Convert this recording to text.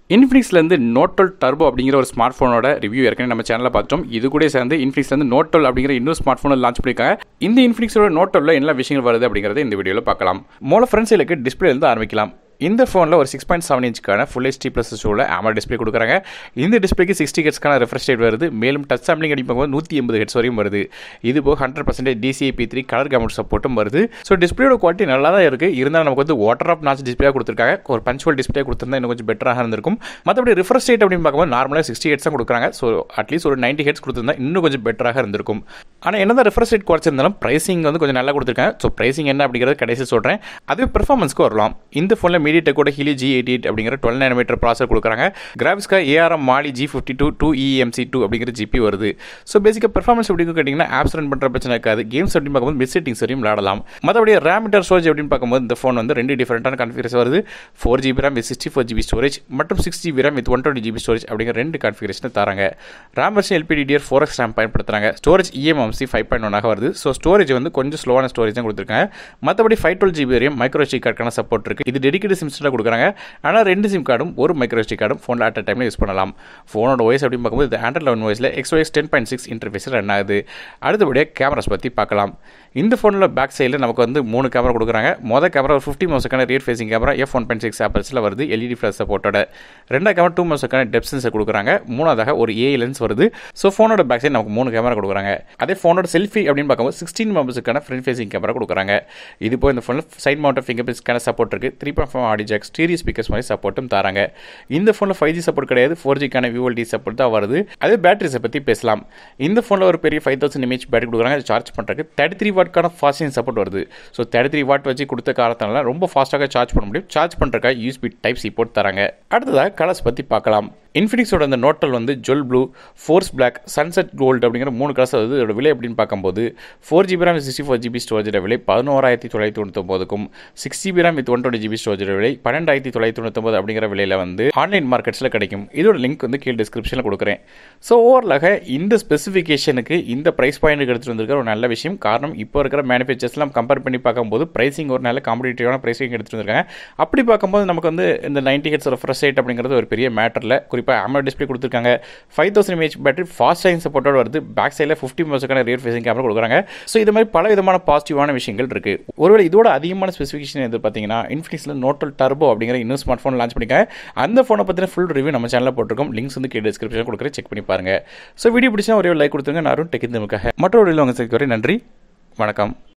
இன்ஃபினிக்ஸ்லேருந்து நோட்டல் turbo அப்படிங்கிற ஒரு smart ஃபோனோட ரிவ்யூ ஏற்கனவே நம்ம சேனலில் பார்த்தோம் இது கூட சேர்ந்து இன்ஃபினிக்ஸ்லேருந்து நோட்டல் அப்படிங்கிற இன்னொரு ஸ்மார்ட் ஃபோனை லான்ச் பண்ணியிருக்காங்க இந்த இன்ஃபினிக்ஸோட நோட்டலில் என்ன விஷயங்கள் வருது அப்படிங்கிறத இந்த வீடியோவில் பார்க்கலாம் மூல ஃப்ரண்ட் சைடுக்கு டிஸ்பிளேலேருந்து ஆரம்பிக்கலாம் இந்த ஃபோனில் ஒரு சிக்ஸ் பாயிண்ட் செவன் இன்ச்சுக்கான ஃபுல் ஹெச்டி ப்ளஸ் ஷோவில் AMOLED டிஸ்பிளே கொடுக்குறாங்க இந்த டிஸ்பிளேக்கு சிக்ஸ்டி ஹெட்ஸ்க்கான ரெஃப்ரெஷ் ரேட் வருது மேலும் டச் சாம்பிளிங் அடிப்பாங்க நூற்றி எண்பது ஹெட்ஸ் வரையும் வருது இது போக hundred percentage DCI P three colour gamut சப்போர்ட்டும் வருது ஸோ டிஸ்பிளேயோட குவாலிட்டி நல்லா தான் இருக்குது இருந்தாலும் நமக்கு வந்து வாட்டர் ஆஃப் நாச் டிஸ்பிளே கொடுத்துருக்காங்க ஒரு பஞ்சுவல் டிஸ்பிளே கொடுத்துருந்தா இன்னும் கொஞ்சம் பெட்டராக இருந்திருக்கும் மற்றபடி ரிஃப்ரெஷ் ரேட் அப்படின்னு பார்க்கும்போது நார்மலாக சிக்ஸ்டி ஹெட்ஸ் தான் கொடுக்குறாங்க ஸோ அட்லீஸ்ட் ஒரு நைன்டி ஹெட்ஸ் கொடுத்துருந்தா இன்னும் கொஞ்சம் பெட்டராக இருந்திருக்கும் ஆனால் என்ன தான் ரிஃப்ரெஷ் ரேட் குறைச்சிருந்தாலும் ப்ரைசிங் வந்து கொஞ்சம் நல்லா கொடுத்துருக்காங்க ஸோ ப்ரைசிங் என்ன அப்படிங்கிறது கடைசி சொல்கிறேன் அதுவே பெர்ஃபார்மன்ஸ்க்கு வரலாம் இந்த ஃபோனில் மீடியா கூட ஹிலி ஜி எயிட்டி எயிட் அப்படிங்கிற டுவெல் நேனோமீட்டர் ப்ராசர் கொடுக்குறாங்க கிராஃபிக்ஸ்க்காக ARM Mali G fifty two two EMC two அப்படிங்கிற ஜிபி வருது ஸோ பேசிக்காக பெர்ஃபார்மன்ஸ் எப்படி கேட்டிங்கன்னா ஆப்ஸ் ரன் பண்ணுற பிரச்சனை இருக்காது கேம்ஸ் அப்படின்னு பார்க்கும்போது மிஸ் செட்டிங்ஸ் வரையும் விளாடலாம் மற்றபடி ரேம் மீட்டர் ஸ்டோரேஜ் அப்படின்னு பார்க்கும்போது இந்த ஃபோன் வந்து ரெண்டு டிஃபரெண்டான கான்ஃபிகரேஷன் வருது four GB RAM with sixty four GB storage மற்றும் six GB RAM with one twenty GB storage அப்படிங்கிற ரெண்டு கான்ஃபிகரேஷன் தராங்க RAM version LPDDR four X RAM பயன்படுத்துறாங்க ஸ்டோரேஜ் இஎம்எம்சி ஃபைவ் பாயிண்ட் ஒன்னாக வருது ஸோ ஸ்டோரேஜ் வந்து கொஞ்சம் ஸ்லோவான ஸ்டோரேஜ் தான் கொடுத்துருக்காங்க மற்றபடி ஃபைவ் டுவெல் ஜிபி வரையும் மைக்ரோ சி கார்டுக்கான சப்போர்ட் இருக்குது இது டெடிக்கேட் சிம்ஸில் கொடுக்குறாங்க ஆனால் ரெண்டு சிம் கார்டும் ஒரு மைக்ரோ சி கார்டும் ஃபோனில் அட் டைமில் யூஸ் பண்ணலாம் ஃபோனோட ஓஎஸ் அப்படின்னு பார்க்கும்போது இது ஆண்ட்ராய்ட் லெவன் ஓஎஸில் எக்ஸ்ஓஎஸ் டென் பாயிண்ட் சிக்ஸ் இன்டர்ஃபேஸில் ரன் ஆகுது அடுத்தபடியாக கேமராஸ் பற்றி பார்க்கலாம் இந்த ஃபோனில் பேக் சைடில் நமக்கு வந்து மூணு கேமரா கொடுக்குறாங்க மொதல் கேமரா ஒரு ஃபிஃப்டி மோசக்கான rear facing camera f one point six ஆப்பர்ஸில் வருது எல்இடி ஃப்ளாஷ் சப்போர்ட்டோட ரெண்டாவது கேமரா டூ மோசக்கான டெப் சென்சர் கொடுக்குறாங்க மூணாவதாக ஒரு ஏ லென்ஸ் வருது ஸோ ஃபோனோட பேக் சைடு நமக்கு மூணு கேமரா கொடுக்குறாங்க அதே ஃபோனோட செல்ஃபி அப்படின்னு பார்க்கும்போது சிக்ஸ்டீன் மெம்பர்ஸுக்கான ஃப்ரண்ட் ஃபேசிங் கேமரா கொடுக்குறாங்க இது போய் இந்த ஃபோனில் சைட் மவுண்ட் ஃபிங்கர் பிரிண்ட்ஸ்க்கான சப்போர்ட் இருக்குது three point four audio jack stereo speakers மாதிரி சப்போர்ட்டும் தராங்க இந்த ஃபோனில் ஃபைவ் ஜி சப்போர்ட் கிடையாது ஃபோர் ஜிக்கான விவோல்டி சப்போர்ட் தான் வருது அதே பேட்டரிஸை பற்றி பேசலாம் இந்த ஃபோனில் ஒரு பெரிய ஃபைவ் தௌசண்ட் இமேஜ் பேட்டரி கொடுக்குறாங்க சார்ஜ் பண்ணுறதுக்கு தேர்ட்டி த்ரீ வாட்க்கான ஃபாஸ்டிங் சப்போர்ட் வருது ஸோ தேர்ட்டி த்ரீ வாட் வச்சு கொடுத்த காரணத்தினால ரொம்ப ஃபாஸ்ட்டாக சார்ஜ் பண்ண முடியும் சார்ஜ் பண்ணுறதுக்காக யூஸ்பி டைப் சி போட்டு தராங்க அடுத்ததாக கலர்ஸ் பற்றி பார்க்கலாம் இன்ஃபினிக்ஸோட அந்த நோட்டல் வந்து jewel blue force black sunset gold அப்படிங்கிற மூணு கலர்ஸ் வருது இதோட விலை அப்படின்னு பார்க்கும்போது four GB RAM sixty four GB ஸ்டோரேஜோட விலை பதினோராயிரத்தி தொள்ளாயிரத்தி தொண்ணூத்தொம்பதுக்கும் six GB RAM with one twenty GB ஸ்டோரேஜோட விலை பன்னெண்டாயிரத்தி தொள்ளாயிரத்தி தொண்ணூத்தொம்பது அப்படிங்கிற விலையில் வந்து ஆன்லைன் மார்க்கெட்ஸில் கிடைக்கும் இதோட லிங்க் வந்து கீழே டிஸ்கிரிப்ஷனில் கொடுக்குறேன் ஸோ ஓவரலாக இந்த ஸ்பெசிஃபிகேஷனுக்கு இந்த ப்ரைஸ் பாயிண்ட்டுக்கு எடுத்துகிட்டு வந்திருக்கிற ஒரு நல்ல விஷயம் காரணம் இப்போ இருக்கிற மேனுஃபேக்சர்ஸ்லாம் கம்பேர் பண்ணி பார்க்கும்போது ப்ரைசிங் ஒரு நல்ல காம்படிட்டிவான ப்ரைஸிங் எடுத்துகிட்டு வந்திருக்காங்க அப்படி பார்க்கும்போது நமக்கு வந்து இந்த நைன்டி ஹெட்ஸ் ரெஃப்ரெஷ் ரேட் அப்படிங்கிறது ஒரு பெரிய மேட்டரில் குறிப்பாக AMOLED டிஸ்பிளே கொடுத்துருக்காங்க five thousand mAh battery fast charging சப்போர்ட்டோட வருது பேக் சைடில் ஃபிஃப்டி மினிட்ஸ்க்கான ரியர் ஃபேசிங் கேமரா கொடுக்குறாங்க ஸோ இது மாதிரி பல விதமான பாசிட்டிவான விஷயங்கள் இருக்குது ஒருவேளை இதோட அதிகமான ஸ்பெசிஃபிகேஷன் எது பார்த்தீங்கன்னா இன்ஃபினிக்ஸில் நோட்டல் டர்போ அப்படிங்கிற இன்னும் ஸ்மார்ட் ஃபோன் லான்ச் பண்ணிருக்காங்க அந்த ஃபோனை பற்றின ஃபுல் ரிவ்யூ நம்ம சேனலில் போட்டிருக்கோம் லிங்க்ஸ் வந்து கீழே டிஸ்கிரிப்ஷன் கொடுக்குறேன் செக் பண்ணி பாருங்க ஸோ வீடியோ பிடிச்சா ஒரே லைக் கொடுத்துருங்க நான் டெக் இந்த மற்றொரு வீடியோ உங்கள் வரை நன்றி வணக்கம்